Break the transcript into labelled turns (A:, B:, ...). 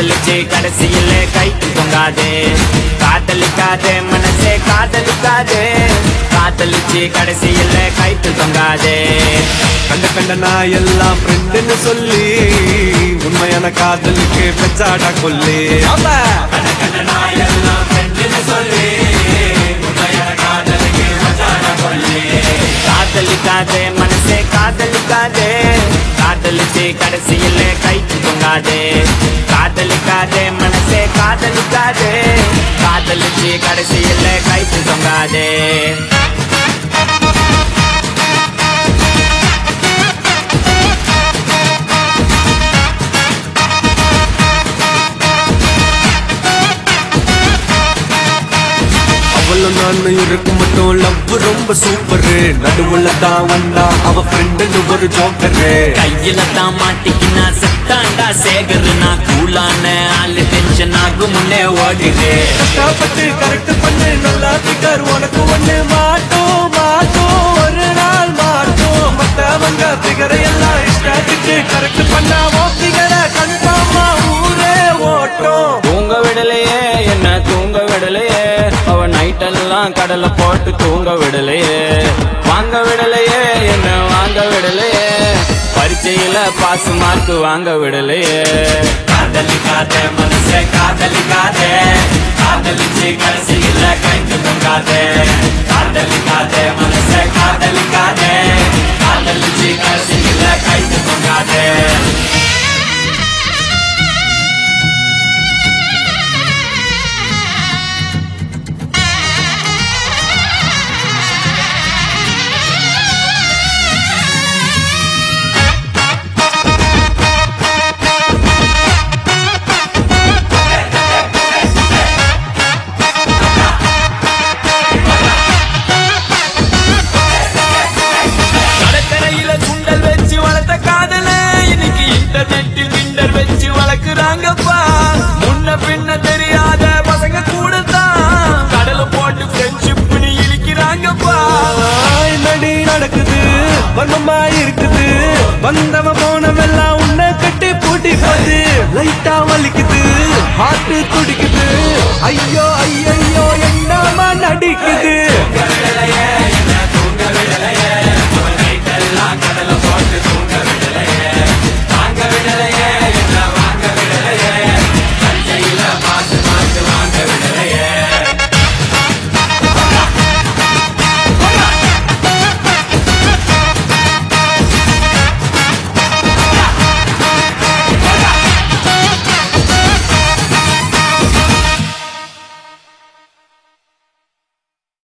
A: காதலிச்சு கடைசியில கைக்கு தொங்காதே காதலிக்காதே மனசே காதலிக்காதே காதலிச்சு கடைசியில கைக்கு தொங்காதே
B: கண்ட கண்ட நான் எல்லாம் ஃப்ரெண்டுன்னு சொல்லி உண்மையான காதலுக்கு பெச்சாடா கொல்லி
A: காதலிக்காதே மனசே காதலிக்காதே காதலிச்சு கடைசியில கைக்கு தொங்காதே காதலிக்காதே மனசே காதலிக்காதே காதலிச்சு கடைசியில கைக்கு தொங்காதே
B: அவளும் நானும் இருக்கும் மட்டும் லவ் ரொம்ப சூப்பரு நடுவுல தான் வந்தா அவ ஃப்ரெண்டுன்னு ஒரு ஜோக்கரு
A: கையில தான் மாட்டிக்கினா செத்தாண்டா சேகர் நான் கூலான ஆளு டென்ஷன் ஆகும் முன்னே ஓடிடு
B: கஷ்டப்பட்டு கரெக்ட் பண்ணு நல்லா பிகர் உனக்கு ஒண்ணு மாட்டோம் மாட்டோம் ஒரு நாள் மாட்டோம் மத்தவங்க பிகரை எல்லாம் இஷ்டத்துக்கு கரெக்ட் பண்ணாமோ பிகரை கன்ஃபார்மா ஊரே ஓட்டும்
A: தூங்க விடலையே என்ன தூங்க விடலையே அவ நைட் எல்லாம் கடலை போட்டு தூங்க விடலையே வாங்க விடலையே என்ன வாங்க விடலையே பரீட்சையில பாஸ் மார்க் வாங்க விடலையே காதலிக்காதே மனசே காதலிக்காதே காதலிச்சு கடைசியில கைக்கு தொங்காதே காதலிக்காதே மனசே காதலிக்காதே காதலிச்சு கடைசியில கைக்கு தொங்காதே கடற்கரையில சுண்டல் வச்சு வளர்த்த காதல இன்னைக்கு இன்டர்நெட்டில் கிண்டர் வச்சு வளர்க்குறாங்கப்பா முன்ன பின்ன தெரியாத பசங்க கூட தான் கடல போட்டு ஃப்ரெண்ட்ஷிப்னு இழிக்கிறாங்கப்பா
B: என்னடி நடக்குது வர்மமா இருக்குது வந்தவ போனவெல்லாம் உன்னை கட்டி பூட்டி போது லைட்டா வலிக்குது ஹார்ட் துடிக்குது ஐயோ ஐயோ என்னமா நடி